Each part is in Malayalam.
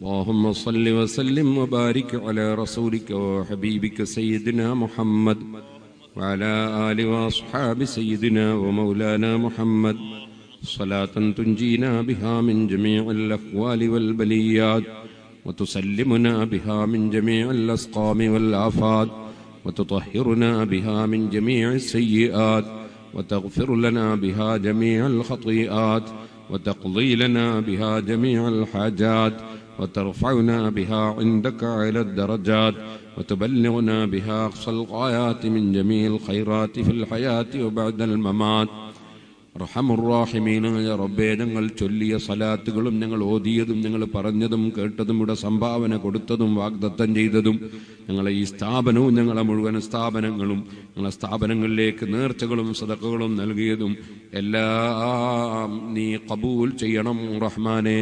اللهم صل وسلم وبارك على رسولك وحبيبك سيدنا محمد وعلى آل وأصحاب سيدنا ومولانا محمد صلاة تنجينا بها من جميع الأحوال والبليات وتسلمنا بها من جميع الأسقام والآفات وتطهرنا بها من جميع السيئات وتغفر لنا بها جميع الخطيئات وتقضي لنا بها جميع الحاجات وترفعنا بها عندك على الدرجات وتبلغنا بها أقصى الغايات من جميع الخيرات في الحياة وبعد الممات റഹമുറാഹിമീനായ റബ്ബേ ഞങ്ങൾ ചൊല്ലിയ സലാത്തുകളും ഞങ്ങൾ ഓതിയതും ഞങ്ങൾ പറഞ്ഞതും കേട്ടതും ഇവിടെ സംഭാവന കൊടുത്തതും വാഗ്ദത്തം ചെയ്തതും ഞങ്ങളെ ഈ സ്ഥാപനവും ഞങ്ങളെ മുഴുവൻ സ്ഥാപനങ്ങളും ഞങ്ങളെ സ്ഥാപനങ്ങളിലേക്ക് നേർച്ചകളും സദക്കകളും നൽകിയതും എല്ലാം നീ കബൂൽ ചെയ്യണം റഹ്മാനേ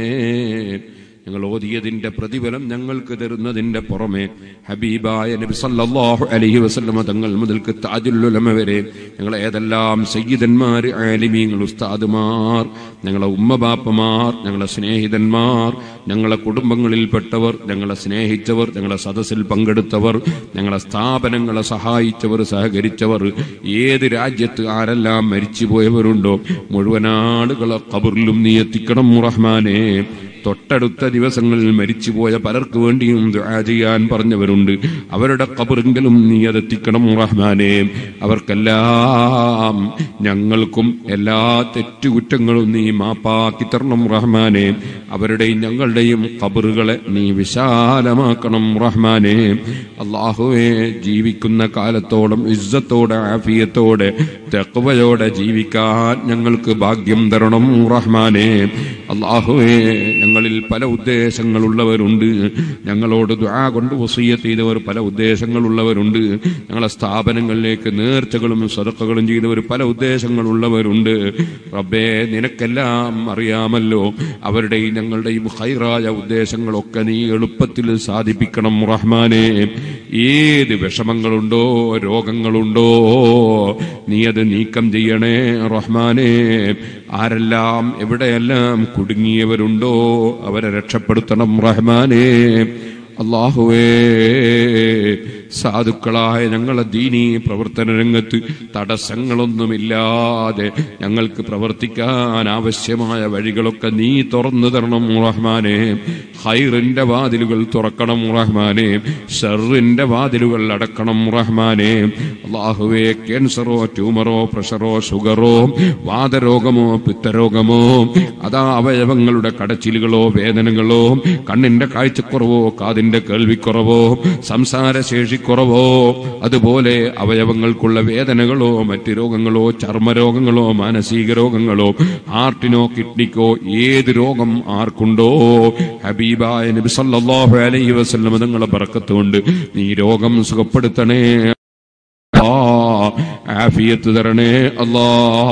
ഞങ്ങൾ ഓതിയതിന്റെ പ്രതിഫലം ഞങ്ങൾക്ക് തരുന്നതിന്റെ പുറമെ ഹബീബായ നബി സല്ലല്ലാഹു അലൈഹി വസല്ലമ തങ്ങൾ മുതൽക്ക് താജുല്ലുലമ വരെ ഞങ്ങൾ ഏതെല്ലാം സയ്യിദന്മാർ ആലിമീങ്ങൾ ഉസ്താദുമാർ ഞങ്ങളെ ഉമ്മബാപ്പമാർ ഞങ്ങളെ സ്നേഹിതന്മാർ ഞങ്ങളെ കുടുംബങ്ങളിൽപ്പെട്ടവർ ഞങ്ങളെ സ്നേഹിച്ചവർ ഞങ്ങളെ സദസ്സിൽ പങ്കെടുത്തവർ ഞങ്ങളെ സ്ഥാപനങ്ങളെ സഹായിച്ചവർ സഹകരിച്ചവർ ഏത് രാജ്യത്ത് ആരെല്ലാം മരിച്ചുപോയവരുണ്ടോ മുഴുവൻ ആളുകളെ കബറിലും നീ എത്തിക്കണം റഹ്മാനെ തൊട്ടടുത്ത ദിവസങ്ങളിൽ മരിച്ചുപോയ പലർക്ക് വേണ്ടിയും ദുആ ചെയ്യാൻ പറഞ്ഞവരുണ്ട് അവരുടെ കബറെങ്കിലും നീ അതെത്തിക്കണം റഹ്മാനെ അവർക്കെല്ലാം ഞങ്ങൾക്കും എല്ലാ തെറ്റുകുറ്റങ്ങളും നീ മാപ്പാക്കി തരണം റഹ്മാനെ അവരുടെയും ഞങ്ങളുടെയും കബറുകളെ നീ വിശാലമാക്കണം റഹ്മാനെ അള്ളാഹുവെ ജീവിക്കുന്ന കാലത്തോളം ഇസ്സത്തോടെ ആഫിയത്തോടെ തെക്കുവയോടെ ജീവിക്കാൻ ഞങ്ങൾക്ക് ഭാഗ്യം തരണം റഹ്മാനെ അള്ളാഹുവെ ഞങ്ങളിൽ പല ഉദ്ദേശങ്ങളുള്ളവരുണ്ട് ഞങ്ങളോട് ദുആ കൊണ്ട് വസീയത്ത് ചെയ്തവർ പല ഉദ്ദേശങ്ങളുള്ളവരുണ്ട് ഞങ്ങളെ സ്ഥാപനങ്ങളിലേക്ക് നേർച്ചകളും സദക്കകളും ചെയ്തവർ പല ഉദ്ദേശങ്ങളുള്ളവരുണ്ട് റബ്ബേ നിനക്കെല്ലാം അറിയാമല്ലോ അവരുടെയും ഞങ്ങളുടെയും ഹൈറായ ഉദ്ദേശങ്ങളൊക്കെ നീ എളുപ്പത്തിൽ സാധിപ്പിക്കണം റഹ്മാനെ ഏത് വിഷമങ്ങളുണ്ടോ രോഗങ്ങളുണ്ടോ നീ അത് നീക്കം ചെയ്യണേ റഹ്മാനെ ആരെല്ലാം എവിടെയെല്ലാം കുടുങ്ങിയവരുണ്ടോ അവരെ രക്ഷപ്പെടുത്തണം റഹ്മാനെ അള്ളാഹുവേ സാധുക്കളായ ഞങ്ങളെ ദീനീ പ്രവർത്തന രംഗത്ത് തടസ്സങ്ങളൊന്നുമില്ലാതെ ഞങ്ങൾക്ക് പ്രവർത്തിക്കാൻ ആവശ്യമായ വഴികളൊക്കെ നീ തുറന്നു തരണം റഹ്മാനെ ഹൈറിന്റെ വാതിലുകൾ തുറക്കണം റഹ്മാനെ ഷെറിന്റെ വാതിലുകൾ അടക്കണം റഹ്മാനെ അള്ളാഹുവേ ക്യാൻസറോ ട്യൂമറോ പ്രഷറോ ഷുഗറോ വാദരോഗമോ പിത്തരോഗമോ അതാ അവയവങ്ങളുടെ കടച്ചിലുകളോ വേദനകളോ കണ്ണിന്റെ കാഴ്ചക്കുറവോ കാതിന്റെ കേൾവിക്കുറവോ സംസാരശേഷിക്കുറവോ അതുപോലെ അവയവങ്ങൾക്കുള്ള വേദനകളോ മറ്റ് രോഗങ്ങളോ ചർമ്മരോഗങ്ങളോ മാനസിക രോഗങ്ങളോ ഹാർട്ടിനോ കിഡ്നിക്കോ ഏത് രോഗം ആർക്കുണ്ടോ ഹബീബായ നബി സല്ലല്ലാഹു അലൈഹി വസല്ലം തങ്ങളെ ബറക്കത്തുകൊണ്ട് നീ രോഗം സുഖപ്പെടുത്തണേ ആഫിയത്ത് തരണേ അല്ലാ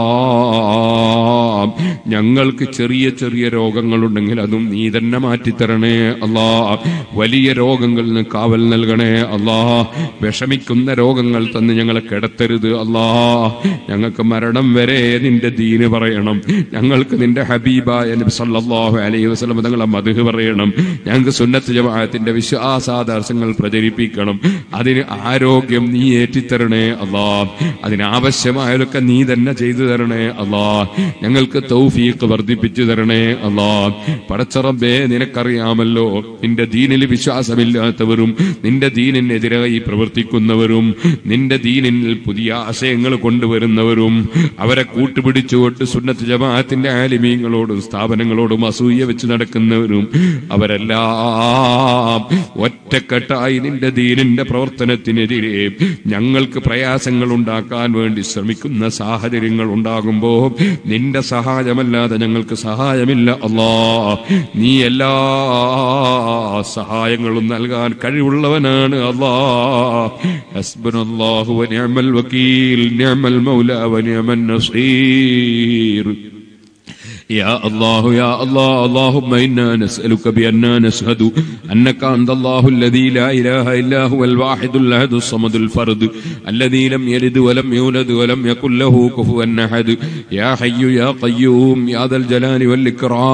ഞങ്ങൾക്ക് ചെറിയ ചെറിയ രോഗങ്ങളുണ്ടെങ്കിൽ അതും നീ തന്നെ മാറ്റിത്തരണേ അല്ലാ വലിയ രോഗങ്ങളിൽ നിന്ന് കാവൽ നൽകണേ അല്ലാ വിഷമിക്കുന്ന രോഗങ്ങൾ തന്ന് ഞങ്ങളെ കിടത്തരുത് അല്ലാ ഞങ്ങൾക്ക് മരണം വരെ നിന്റെ ദീന് പറയണം ഞങ്ങൾക്ക് നിന്റെ ഹബീബായ നബി സല്ലല്ലാഹു അലൈഹി വസല്ലം തങ്ങളെ മധു പറയണം ഞങ്ങൾക്ക് സുന്നത്ത് ജമാഅത്തിന്റെ വിശ്വാസാദർശങ്ങൾ പ്രചരിപ്പിക്കണം അതിന് ആരോഗ്യം നീ ഏറ്റിത്തരണേ അല്ലാ അതിനാവശ്യമായതൊക്കെ നീ തന്നെ ചെയ്തു തരണേ അല്ലാ ഞങ്ങൾക്ക് തൗഫീഖ് വർദ്ധിപ്പിച്ചു തരണേ അല്ലാ പടച്ചറബേ നിനക്കറിയാമല്ലോ നിന്റെ ദീനിൽ വിശ്വാസമില്ലാത്തവരും നിന്റെ ദീനിനെതിരായി പ്രവർത്തിക്കുന്നവരും നിന്റെ ദീനിൽ പുതിയ ആശയങ്ങൾ കൊണ്ടുവരുന്നവരും അവരെ കൂട്ടുപിടിച്ചുകൊണ്ട് സുന്നത്ത് ജമാഅത്തിന്റെ ആലിമീങ്ങളോടും സ്ഥാപനങ്ങളോടും അസൂയ വെച്ച് നടക്കുന്നവരും അവരെല്ലാം ഒറ്റക്കെട്ടായി നിന്റെ ദീനിന്റെ പ്രവർത്തനത്തിനെതിരെ ഞങ്ങൾക്ക് പ്രയാസങ്ങൾ ഉണ്ടാക്കാൻ വേണ്ടി ശ്രമിക്കുന്ന സാഹചര്യങ്ങൾ ഉണ്ടാകുമ്പോ നിന്റെ സഹായമല്ലാതെ ഞങ്ങൾക്ക് സഹായമില്ല അല്ലാ നീ എല്ലാ സഹായങ്ങളും നൽകാൻ കഴിവുള്ളവനാണ് അല്ലാ ഹസ്ബുനല്ലാഹു വനിഅമൽ വക്കീൽ നിഅമൽ മൗല വനിഅമൻ നസീർ يا الله يا الله اللهم إنا نسألك بأننا نشهد أنك أنت الله الذي لا إله إلا هو الواحد الأحد الصمد الفرد الذي لم يلد ولم يولد ولم يكن له كفوا أحد يا حي يا قيوم يا ذا الجلال والإكرام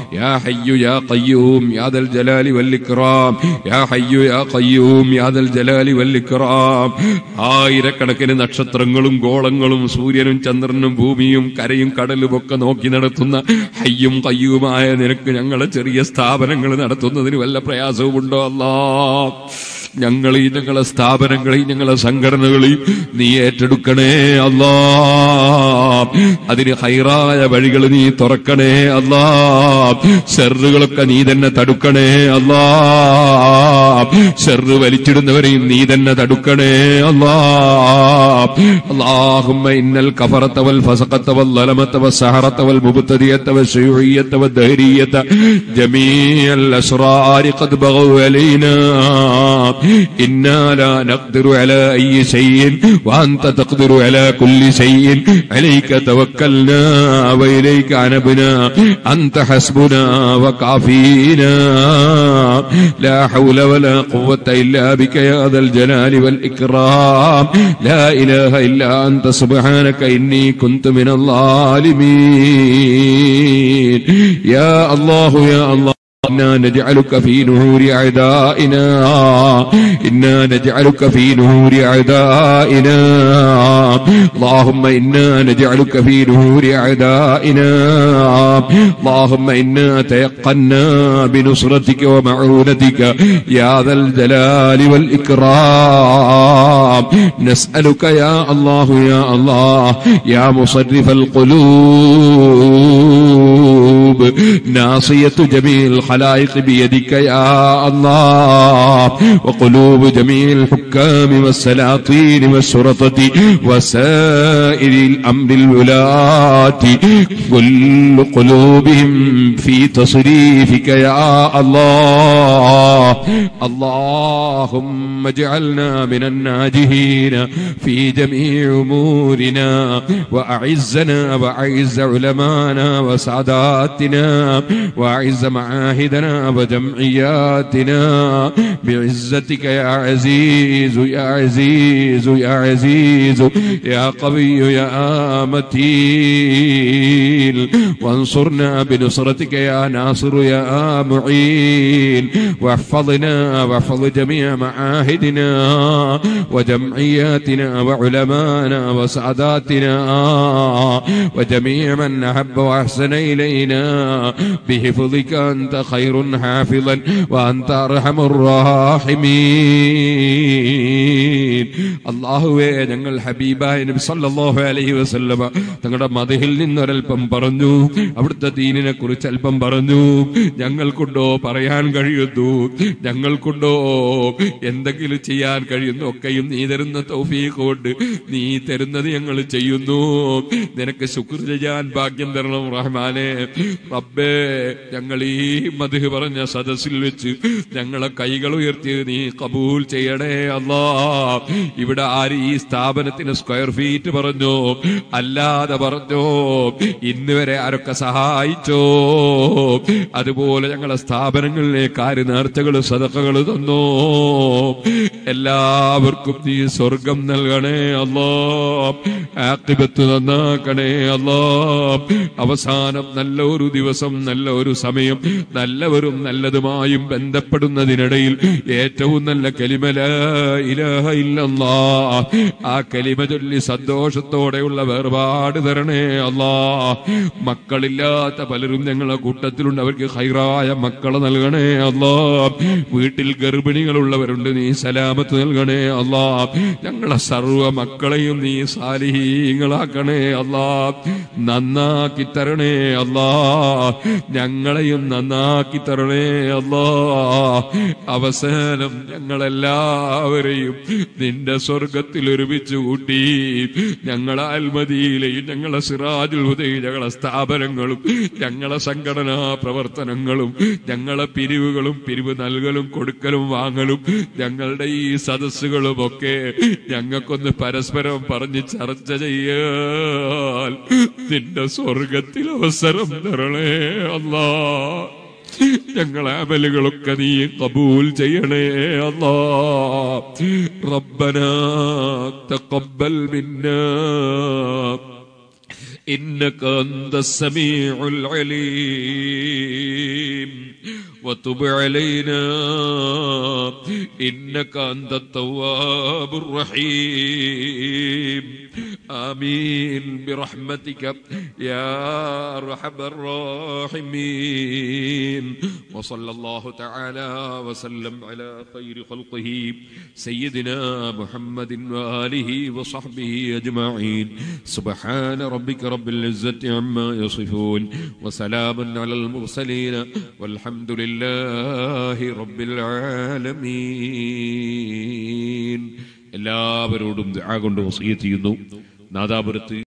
യാ ഹയ്യു യാ ഖയ്യൂം യാ ദൽ ജലാലി വൽ ഇക്റാം യാ ഹയ്യു യാ ഖയ്യൂം യാ ദൽ ജലാലി വൽ ഇക്റാം ആയിരക്കണക്കിന് നക്ഷത്രങ്ങളും ഗോളങ്ങളും സൂര്യനും ചന്ദ്രനും ഭൂമിയും കരയും കടലും ഒക്കെ നോക്കി നടത്തുന്ന ഹയ്യും കയ്യുമായ നിനക്ക് ഞങ്ങളെ ചെറിയ സ്ഥാപനങ്ങൾ നടത്തുന്നതിന് വല്ല പ്രയാസവുമുണ്ടോ അല്ലാ ഞങ്ങളെയും ഞങ്ങളെ സ്ഥാപനങ്ങളെയും ഞങ്ങളെ സംഘടനകളെയും നീ ഏറ്റെടുക്കണേ അല്ലാ അതിന് ഹൈറായ വഴികൾ നീ തുറക്കണേ അല്ലാ ഷെറുകളൊക്കെ നീ തന്നെ തടുക്കണേ അല്ലാ ഷെറ് വലിച്ചിടുന്നവരെയും നീ തന്നെ തടുക്കണേ അല്ലാ اللهم إن الكفرة والفسقة والظلمة والسحرة والمبتدية والشيوعية والدهرية جميع الأسرار قد بغوا علينا إنا لا نقدر على أي شيء وأنت تقدر على كل شيء عليك توكلنا وإليك عنبنا أنت حسبنا وكافينا لا حول ولا قوة إلا بك يا ذا الجلال والإكرام لا إله إلا أنت سبحانك إني كنت من الظالمين يا الله يا الله إنا نجعلك في نهور أعدائنا إنا نجعلك في نهور أعدائنا اللهم إنا نجعلك في نهور أعدائنا اللهم إنا تيقنا بنصرتك ومعونتك يا ذا الجلال والإكرام نسألك يا الله يا الله يا مصرف القلوب ناصية جميع الخلائق بيدك يا الله وقلوب جميع الحكام والسلاطين والشرطة وسائر الأمر الولاة كل قلوبهم في تصريفك يا الله اللهم اجعلنا من الناجحين في جميع أمورنا وأعزنا وأعز علمانا وسعداتنا وأعز معاهدنا وجمعياتنا بعزتك يا عزيز يا عزيز يا عزيز يا قوي يا متين وانصرنا بنصرتك يا ناصر يا معين واحفظنا واحفظ جميع معاهدنا وجمعياتنا وعلمانا وسعداتنا وجميع من أحب وأحسن إلينا بحفظك أنت خير حافظا وأنت أرحم الراحمين അള്ളാഹുവേ ഞങ്ങൾ ഹബീബായ നബി സല്ലല്ലാഹു അലൈഹി വസല്ലമ തങ്ങളുടെ മതഹിൽ നിന്നൊരൽപ്പം പറഞ്ഞു അവിടുത്തെ ദീനിനെ കുറിച്ച് അല്പം പറഞ്ഞു ഞങ്ങൾക്കുണ്ടോ പറയാൻ കഴിയുന്നു ഞങ്ങൾക്കുണ്ടോ എന്തെങ്കിലും ചെയ്യാൻ കഴിയുന്നു ഒക്കെയും നീ തരുന്ന തൗഫീഖ് കൊണ്ട് നീ തരുന്നത് ഞങ്ങൾ ചെയ്യുന്നു നിനക്ക് ശുക്ർ ചെയ്യാൻ ഭാഗ്യം തരണം റഹ്മാനെ റബ്ബേ ഞങ്ങൾ ഈ മധു പറഞ്ഞ സദസ്സിൽ വെച്ച് ഞങ്ങളെ കൈകൾ ഉയർത്തി നീ കബൂൽ ചെയ്യണേ അല്ലാ ഇവിടെ ആര് ഈ സ്ഥാപനത്തിന് സ്ക്വയർ ഫീറ്റ് പറഞ്ഞോ അല്ലാതെ പറഞ്ഞോ ഇന്ന് വരെ ആരൊക്കെ സഹായിച്ചോ അതുപോലെ ഞങ്ങളെ സ്ഥാപനങ്ങളിലേക്ക് ആര് നേർച്ചകൾ സദക്കകൾ തന്നോ എല്ലാവർക്കും നീ സ്വർഗം നൽകണേ അല്ലോ ആക്തിപത്ത് നന്നാക്കണേ അല്ലോ അവസാനം നല്ല ഒരു ദിവസം നല്ല ഒരു സമയം നല്ലവരും നല്ലതുമായും ബന്ധപ്പെടുന്നതിനിടയിൽ ഏറ്റവും നല്ല കലിമല ഇലാഹ ഇല്ലല്ലാ ആ കലിമ ചൊല്ലി സന്തോഷത്തോടെയുള്ള വേർപാട് തരണേ അല്ലാ മക്കളില്ലാത്ത പലരും ഞങ്ങളെ കൂട്ടത്തിലുണ്ട് അവർക്ക് ഹൈറായ മക്കളെ നൽകണേ അല്ലാ വീട്ടിൽ ഗർഭിണികളുള്ളവരുണ്ട് നീ സലാമത്ത് നൽകണേ അല്ലാ ഞങ്ങളെ സർവ മക്കളെയും നീ സാലിഹീങ്ങളാക്കണേ അല്ലാ നന്നാക്കി തരണേ അല്ലാ ഞങ്ങളെയും നന്നാക്കി തരണേ അല്ലാ അവസാനം ഞങ്ങളെല്ലാവരെയും നിന്റെ സ്വർഗത്തിൽ ഒരുമിച്ച് കൂട്ടി ഞങ്ങളെ അൽമതിയിലെയും ഞങ്ങളെ സിറാജുൽ ഹുദയും ഞങ്ങളെ സ്ഥാപനങ്ങളും ഞങ്ങളെ സംഘടനാ പ്രവർത്തനങ്ങളും ഞങ്ങളെ പിരിവുകളും പിരിവ് നൽകലും കൊടുക്കലും വാങ്ങലും ഞങ്ങളുടെ ഈ സദസ്സുകളും ഒക്കെ ഞങ്ങൾക്കൊന്ന് പരസ്പരം പറഞ്ഞ് ചർച്ച ചെയ്യാൻ നിന്റെ സ്വർഗത്തിൽ അവസരം തരണേ അല്ലാ ഞങ്ങളെ അമലുകളൊക്കെ നീ കബൂൽ ചെയ്യണേ അല്ലാ റബ്ബന തഖബ്ബൽ മിന്നാ إنك أنت السميع العليم وتب علينا إنك أنت التواب الرحيم آمين برحمتك يا أرحم الراحمين وصلى الله تعالى وسلم على خير خلقه سيدنا محمد وآله وصحبه أجمعين سبحان ربك رب العزة عما يصفون وسلام على المرسلين والحمد لله رب العالمين എല്ലാവരോടും ദുആ കൊണ്ട് വസിയത്ത് ചെയ്യുന്നു നാദാപുരത്ത്